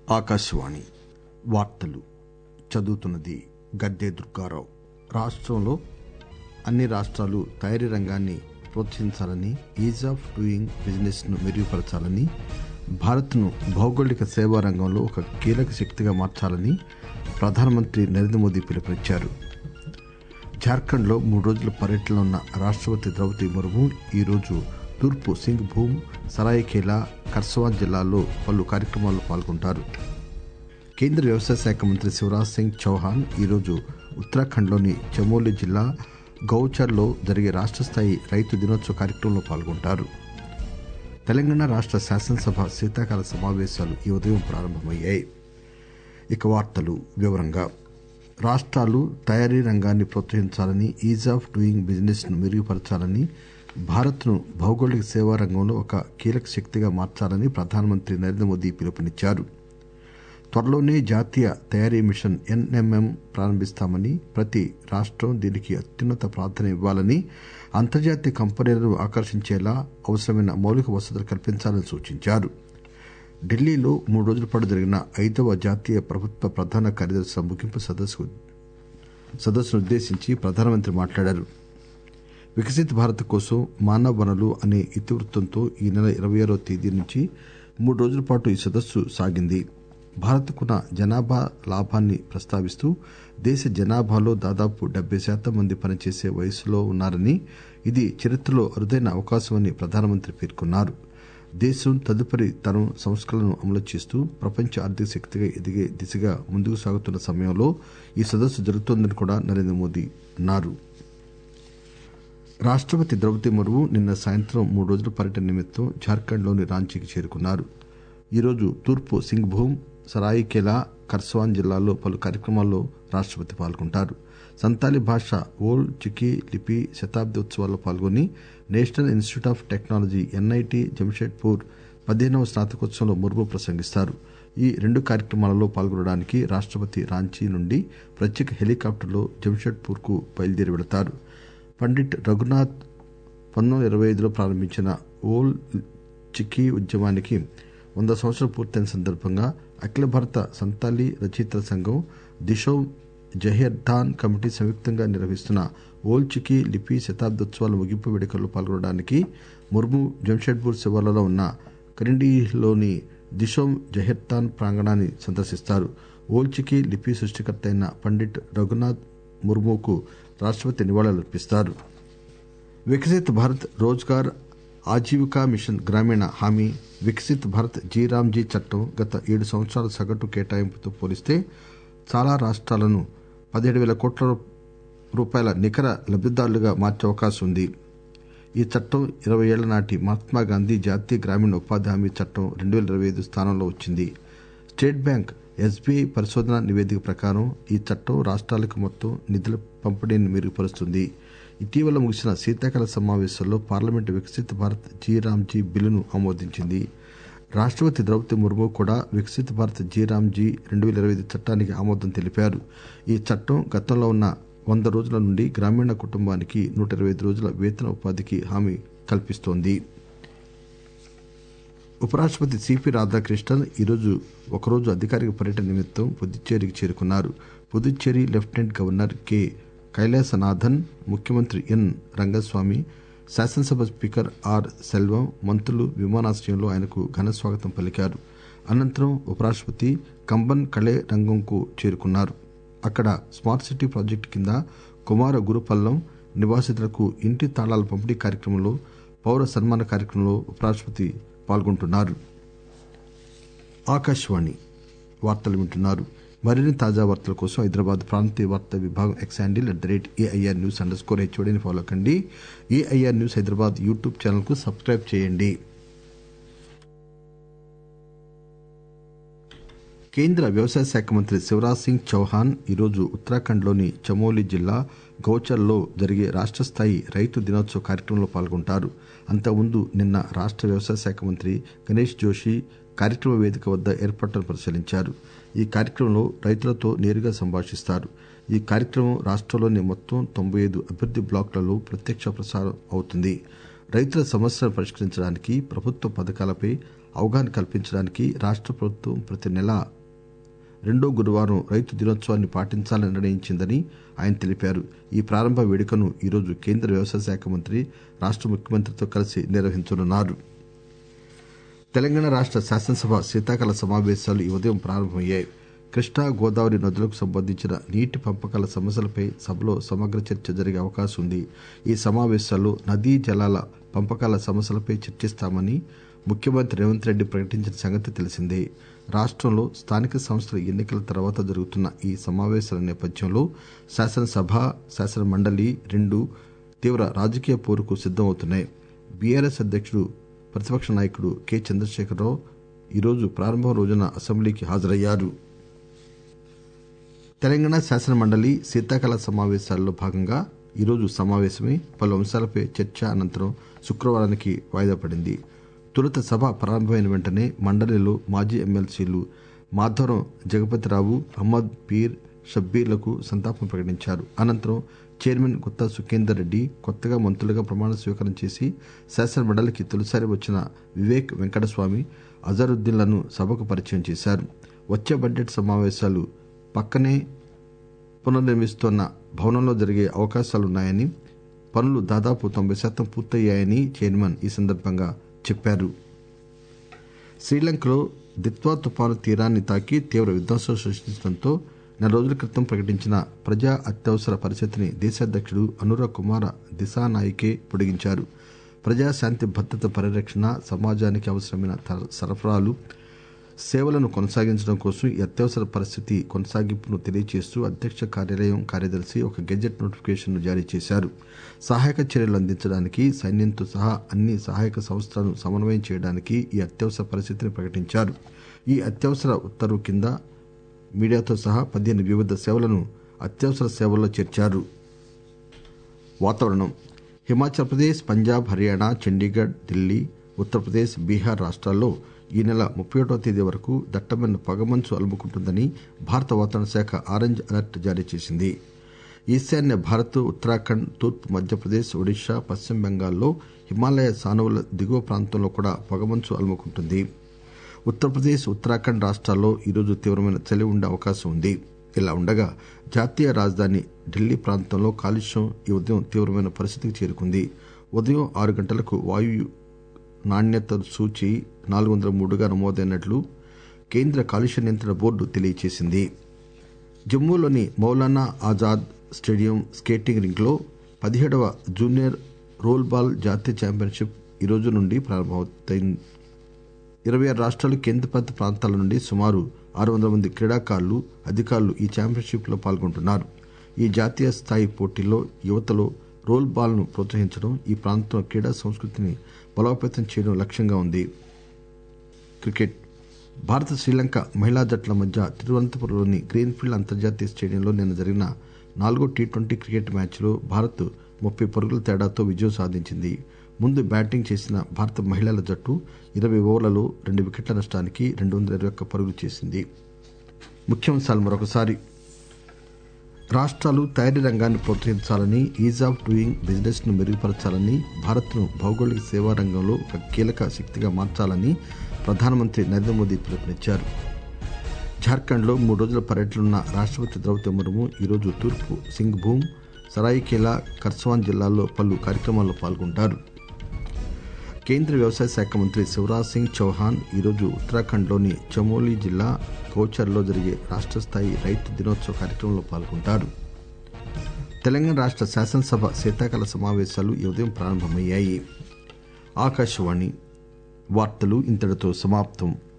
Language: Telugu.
ఆకాశవాణి వార్తలు చదువుతున్నది గద్దె దుర్గారావు రాష్టంలో అన్ని రాష్ట్రాలు తయారీ రంగాన్ని ప్రోత్సహించాలని ఈజ్ ఆఫ్ డూయింగ్ బిజినెస్ ను మెరుగుపరచాలని భారత్ ను భౌగోళిక సేవా రంగంలో ఒక కీలక శక్తిగా మార్చాలని ప్రధానమంత్రి నరేంద్ర మోదీ పిలుపునిచ్చారు జార్ఖండ్ లో మూడు రోజుల పర్యటనలో ఉన్న రాష్టపతి ద్రౌపది ముర్ము ఈరోజు తూర్పు సింగ్ భూమ్ సరాయికేలా కర్సవాన్ జిల్లాల్లో పలు కార్యక్రమాల్లో పాల్గొంటారు కేంద్ర వ్యవసాయ శాఖ మంత్రి శివరాజ్ సింగ్ చౌహాన్ ఈరోజు ఉత్తరాఖండ్లోని చమోలి జిల్లా గౌచర్లో జరిగే రాష్ట్ర స్థాయి రైతు దినోత్సవ కార్యక్రమంలో పాల్గొంటారు తెలంగాణ రాష్ట్ర శాసనసభ శీతాకాల సమావేశాలు ఈ ఉదయం ప్రారంభమయ్యాయి ఇక వార్తలు వివరంగా రాష్ట్రాలు తయారీ రంగాన్ని ప్రోత్సహించాలని ఈజ్ ఆఫ్ డూయింగ్ బిజినెస్ ను మెరుగుపరచాలని భారత్ ను భౌగోళిక సేవా రంగంలో ఒక కీలక శక్తిగా మార్చాలని ప్రధానమంత్రి నరేంద్ర మోదీ పిలుపునిచ్చారు త్వరలోనే జాతీయ తయారీ మిషన్ ఎన్ఎంఎం ప్రారంభిస్తామని ప్రతి రాష్టం దీనికి అత్యున్నత ప్రాధాన్యం ఇవ్వాలని అంతర్జాతీయ కంపెనీలను ఆకర్షించేలా అవసరమైన మౌలిక వసతులు కల్పించాలని సూచించారు ఢిల్లీలో మూడు రోజుల పాటు జరిగిన ఐదవ జాతీయ ప్రభుత్వ ప్రధాన కార్యదర్శుల ముగింపు సదస్సునుద్దేశించి ప్రధానమంత్రి మాట్లాడారు వికసిత్ భారత్ కోసం మానవ వనరులు అనే ఇతివృత్తంతో ఈ నెల ఇరవై ఆరవ తేదీ నుంచి మూడు రోజుల పాటు ఈ సదస్సు సాగింది భారత్కున్న జనాభా లాభాన్ని ప్రస్తావిస్తూ దేశ జనాభాలో దాదాపు డెబ్బై శాతం మంది పనిచేసే వయస్సులో ఉన్నారని ఇది చరిత్రలో అరుదైన అవకాశమని ప్రధానమంత్రి పేర్కొన్నారు దేశం తదుపరి తరం సంస్కరణలను అమలు చేస్తూ ప్రపంచ ఆర్థిక శక్తిగా ఎదిగే దిశగా ముందుకు సాగుతున్న సమయంలో ఈ సదస్సు జరుగుతోందని కూడా నరేంద్ర మోదీ అన్నారు రాష్టపతి ద్రౌపది ముర్ము నిన్న సాయంత్రం మూడు రోజుల పర్యటన నిమిత్తం జార్ఖండ్లోని రాంచీకి చేరుకున్నారు ఈరోజు తూర్పు సింగ్భూమ్ సరాయికేలా కర్సవాన్ జిల్లాల్లో పలు కార్యక్రమాల్లో రాష్టపతి పాల్గొంటారు సంతాలీ భాష ఓల్ చికి లిపి శతాబ్ది ఉత్సవాల్లో పాల్గొని national institute of technology NIT Jamshedpur పదిహేనవ స్నాతకోత్సవంలో ముర్ము ప్రసంగిస్తారు ఈ రెండు కార్యక్రమాలలో పాల్గొనడానికి రాష్టపతి రాంచీ నుండి ప్రత్యేక హెలికాప్టర్లో జంషెడ్పూర్ కు బయలుదేరి వెళతారు పండిట్ రఘునాథ్ పంతొమ్మిది ఇరవై ఐదులో ప్రారంభించిన ఓల్ చికీ ఉద్యమానికి వంద సంవత్సరాలు పూర్తయిన సందర్భంగా అఖిల భారత సంతాలీ రచయితల సంఘం దిశో జహీర్దాన్ కమిటీ సంయుక్తంగా నిర్వహిస్తున్న ఓల్ చికీ లిపి శతాబ్దోత్సవాల ముగింపు వేడుకల్లో పాల్గొనడానికి ముర్ము జంషెడ్పూర్ శివార్లలో ఉన్న కరిండిలోని దిశోం జహీర్దాన్ ప్రాంగణాన్ని సందర్శిస్తారు ఓల్ చికీ లిపి సృష్టికర్త అయిన పండిట్ రఘునాథ్ ముర్ముకు రాష్టపతి నివాళులర్పిస్తారు వికసిత్ భారత్ రోజ్గార్ ఆజీవికా మిషన్ గ్రామీణ హామీ వికసిత్ భారత్ జీరామ్జీ చట్టం గత ఏడు సంవత్సరాల సగటు కేటాయింపుతో పోలిస్తే చాలా రాష్ట్రాలను పదిహేడు వేల కోట్ల రూపాయల నికర లబ్దిదారులుగా మార్చే అవకాశం ఉంది ఈ చట్టం ఇరవై ఏళ్ల నాటి మహాత్మాగాంధీ జాతీయ గ్రామీణ ఉపాధి హామీ చట్టం రెండు వేల ఇరవై ఐదు స్థానంలో వచ్చింది స్టేట్ బ్యాంక్ ఎస్బీఐ పరిశోధన నివేదిక ప్రకారం ఈ చట్టం రాష్ట్రాలకు మొత్తం నిధుల పంపిణీని మెరుగుపరుస్తుంది ఇటీవల ముగిసిన శీతాకాల సమావేశాల్లో పార్లమెంటు వికసిత్ భారత్ జీరామ్జీ బిల్లును ఆమోదించింది రాష్టపతి ద్రౌపది ముర్ము కూడా వికసిత్ భారత్ జీరామ్జీ రెండు వేల ఇరవై ఐదు చట్టానికి ఆమోదం తెలిపారు ఈ చట్టం గతంలో ఉన్న వంద రోజుల నుండి గ్రామీణ కుటుంబానికి నూట ఇరవై ఐదు రోజుల వేతన ఉపాధికి హామీ కల్పిస్తోంది ఉపరాష్టపతి సిపి రాధాకృష్ణన్ ఈరోజు ఒకరోజు అధికారిక పర్యటన నిమిత్తం పుదుచ్చేరికి చేరుకున్నారు Puducherry lieutenant governor K Kailasanathan ముఖ్యమంత్రి ఎన్ రంగస్వామి శాసనసభ స్పీకర్ ఆర్ సెల్వం మంత్రులు విమానాశ్రయంలో ఆయనకు ఘన స్వాగతం పలికారు అనంతరం ఉపరాష్టపతి కంబన్ కళే రంగంకు చేరుకున్నారు అక్కడ స్మార్ట్ సిటీ ప్రాజెక్టు కింద కుమార గురుపల్లం నివాసితులకు ఇంటి తాళాల పంపిణీ కార్యక్రమంలో పౌర సన్మాన కార్యక్రమంలో ఉపరాష్టపతి పాల్గొంటున్నారు ఆకాశవాణి వార్తలు వింటున్నారు మరిన్ని తాజా వార్తల కోసం హైదరాబాద్ ప్రాంతీయ వార్తా విభాగం X handle at the rate AIR news underscore స్కోర్ హెచ్ఓడిని ఫాలో కండి AIR news Hyderabad YouTube channel కు సబ్స్క్రైబ్ చేయండి కేంద్ర వ్యవసాయ శాఖ మంత్రి శివరాజ్ సింగ్ చౌహాన్ ఈరోజు ఉత్తరాఖండ్లోని చమోలి జిల్లా గౌచర్లో జరిగే రాష్ట్ర స్థాయి రైతు దినోత్సవ కార్యక్రమంలో పాల్గొంటారు అంతకుముందు నిన్న రాష్ట్ర వ్యవసాయ శాఖ మంత్రి గణేష్ జోషి కార్యక్రమ వేదిక వద్ద ఏర్పాట్లను పరిశీలించారు ఈ కార్యక్రమంలో రైతులతో నేరుగా సంభాషిస్తారు ఈ కార్యక్రమం రాష్టంలోని మొత్తం తొంభై ఐదు అభివృద్ది బ్లాకులలో ప్రత్యక్ష ప్రసారం అవుతుంది రైతుల సమస్యలను పరిష్కరించడానికి ప్రభుత్వ పథకాలపై అవగాహన కల్పించడానికి రాష్ట ప్రభుత్వం ప్రతి నెల రెండో గురువారం రైతు దినోత్సవాన్ని పాటించాలని నిర్ణయించిందని ఆయన తెలిపారు ఈ ప్రారంభ వేడుకను ఈరోజు కేంద్ర వ్యవసాయ శాఖ మంత్రి రాష్ట ముఖ్యమంత్రితో కలిసి నిర్వహించనున్నారు తెలంగాణ రాష్ట శాసనసభ శీతాకాల సమావేశాలు ఈ ఉదయం ప్రారంభమయ్యాయి కృష్ణా గోదావరి నదులకు సంబంధించిన నీటి పంపకాల సమస్యలపై సభలో సమగ్ర చర్చ జరిగే అవకాశం ఉంది ఈ సమావేశాల్లో నదీ జలాల పంపకాల సమస్యలపై చర్చిస్తామని ముఖ్యమంత్రి రేవంత్ రెడ్డి ప్రకటించిన సంగతి తెలిసిందే రాష్టంలో స్థానిక సంస్థల ఎన్నికల తర్వాత జరుగుతున్న ఈ సమావేశాల నేపథ్యంలో శాసనసభ శాసన మండలి రెండు తీవ్ర రాజకీయ పోరుకు సిద్దమవుతున్నాయి బీఆర్ఎస్ అధ్యక్షుడు ప్రతిపక్ష నాయకుడు కె చంద్రశేఖరరావు ఈరోజు ప్రారంభం రోజున అసెంబ్లీకి హాజరయ్యారు తెలంగాణ శాసన మండలి శీతాకాల సమావేశాల్లో భాగంగా ఈరోజు సమావేశమై పలు అంశాలపై చర్చ అనంతరం శుక్రవారానికి వాయిదా పడింది తొలుత సభ ప్రారంభమైన వెంటనే మండలిలో మాజీ ఎమ్మెల్సీలు మాధవరం జగపతిరావు అహ్మద్ పీర్ షబ్బీర్లకు సంతాపం ప్రకటించారు అనంతరం చైర్మన్ గుత్తా సుఖేందర్ రెడ్డి కొత్తగా మంత్రులుగా ప్రమాణ స్వీకారం చేసి శాసన మండలికి తొలిసారి వచ్చిన వివేక్ వెంకటస్వామి అజరుద్దీన్లను సభకు పరిచయం చేశారు వచ్చే బడ్జెట్ సమావేశాలు పక్కనే పునర్నిర్మిస్తోన్న భవనంలో జరిగే అవకాశాలున్నాయని పనులు దాదాపు తొంభై శాతం పూర్తయ్యాయని చైర్మన్ ఈ సందర్భంగా చెప్పారు శ్రీలంకలో దిత్వా తుపాను తీరాన్ని తాకి తీవ్ర విధ్వంసం సృష్టించడంతో నెల రోజుల క్రితం ప్రకటించిన ప్రజా అత్యవసర పరిస్థితిని దేశాధ్యక్షుడు అనురా కుమార దిశానాయికే పొడిగించారు ప్రజా శాంతి భద్రత పరిరక్షణ సమాజానికి అవసరమైన సరఫరాలు సేవలను కొనసాగించడం కోసం ఈ అత్యవసర పరిస్థితి కొనసాగింపును తెలియజేస్తూ అధ్యక్ష కార్యాలయం కార్యదర్శి ఒక గెజెట్ నోటిఫికేషన్ను జారీ చేశారు సహాయక చర్యలు అందించడానికి సైన్యంతో సహా అన్ని సహాయక సంస్థలను సమన్వయం చేయడానికి ఈ అత్యవసర పరిస్థితిని ప్రకటించారు ఈ అత్యవసర ఉత్తర్వు కింద మీడియాతో సహా పదిహేను వివిధ సేవలను అత్యవసర సేవల్లో చేర్చారు వాతావరణం హిమాచల్ ప్రదేశ్ పంజాబ్ హర్యానా చండీగఢ్ ఢిల్లీ ఉత్తరప్రదేశ్ బీహార్ రాష్ట్రాల్లో ఈ నెల ముప్పై ఒకటో తేదీ వరకు దట్టమైన పొగమంచు అలుముకుంటుందని భారత వాతావరణ శాఖ ఆరెంజ్ అలర్ట్ జారీ చేసింది ఈశాన్య భారత్ ఉత్తరాఖండ్ తూర్పు మధ్యప్రదేశ్ ఒడిశా పశ్చిమ బెంగాల్లో హిమాలయ సానువుల దిగువ ప్రాంతంలో కూడా పొగమంచు అలుముకుంటుంది ఉత్తరప్రదేశ్ ఉత్తరాఖండ్ రాష్ట్రాల్లో ఈరోజు తీవ్రమైన చలి ఉండే అవకాశం ఉంది ఇలా ఉండగా జాతీయ రాజధాని ఢిల్లీ ప్రాంతంలో కాలుష్యం ఈ ఉదయం తీవ్రమైన పరిస్థితికి చేరుకుంది ఉదయం ఆరు గంటలకు వాయు నాణ్యత సూచి నాలుగు వందల మూడుగా నమోదైనట్లు కేంద్ర కాలుష్య నియంత్రణ బోర్డు తెలియజేసింది జమ్మూలోని మౌలానా ఆజాద్ స్టేడియం స్కేటింగ్ రింక్లో పదిహేడవ జూనియర్ రోల్ బాల్ జాతీయ ఛాంపియన్షిప్ ఈ రోజు నుండి ప్రారంభమవుతోంది ఇరవై ఆరు రాష్ట్రాలు కేంద్రపాలిత ప్రాంతాల నుండి సుమారు ఆరు వందల మంది క్రీడాకారులు అధికారులు ఈ ఛాంపియన్షిప్ లో పాల్గొంటున్నారు ఈ జాతీయ స్థాయి పోటీల్లో యువతలో రోల్ బాల్ ను ప్రోత్సహించడం ఈ ప్రాంతంలో క్రీడా సంస్కృతిని బలోపేతం చేయడం లక్ష్యంగా ఉంది క్రికెట్ భారత శ్రీలంక మహిళా జట్ల మధ్య తిరువనంతపురంలోని గ్రీన్ఫీల్డ్ అంతర్జాతీయ స్టేడియంలో నిన్న జరిగిన నాలుగో టీ ట్వంటీ క్రికెట్ మ్యాచ్లో భారత్ ముప్పై పరుగుల తేడాతో విజయం సాధించింది ముందు బ్యాటింగ్ చేసిన భారత మహిళల జట్టు ఇరవై ఓవర్లలో రెండు వికెట్ల నష్టానికి రెండు వందల ఇరవై ఒక్క పరుగులు చేసింది ముఖ్యాంశాలు మరొకసారి రాష్ట్రాలు తయారీ రంగాన్ని ప్రోత్సహించాలని ఈజ్ ఆఫ్ డూయింగ్ బిజినెస్ ను మెరుగుపరచాలని భారత్ ను భౌగోళిక సేవా రంగంలో ఒక కీలక శక్తిగా మార్చాలని ప్రధానమంత్రి నరేంద్ర మోదీ పిలుపునిచ్చారు జార్ఖండ్ లో మూడు రోజుల పర్యటనలో రాష్టపతి ద్రౌపది ముర్ము ఈరోజు తూర్పు సింగ్భూమ్ సరాయికేలా కర్సవాన్ జిల్లాల్లో పలు కార్యక్రమాల్లో పాల్గొంటారు కేంద్ర వ్యవసాయ శాఖ మంత్రి శివరాజ్ సింగ్ చౌహాన్ ఈరోజు ఉత్తరాఖండ్లోని చమోలీ జిల్లా గౌచర్లో జరిగే రాష్ట్ర స్థాయి రైతు దినోత్సవ కార్యక్రమంలో పాల్గొంటారు తెలంగాణ రాష్ట్ర శాసనసభ శీతాకాల సమావేశాలు ఈ ఉదయం ప్రారంభమయ్యాయి ఆకాశవాణి వార్తలు ఇంతటితో సమాప్తం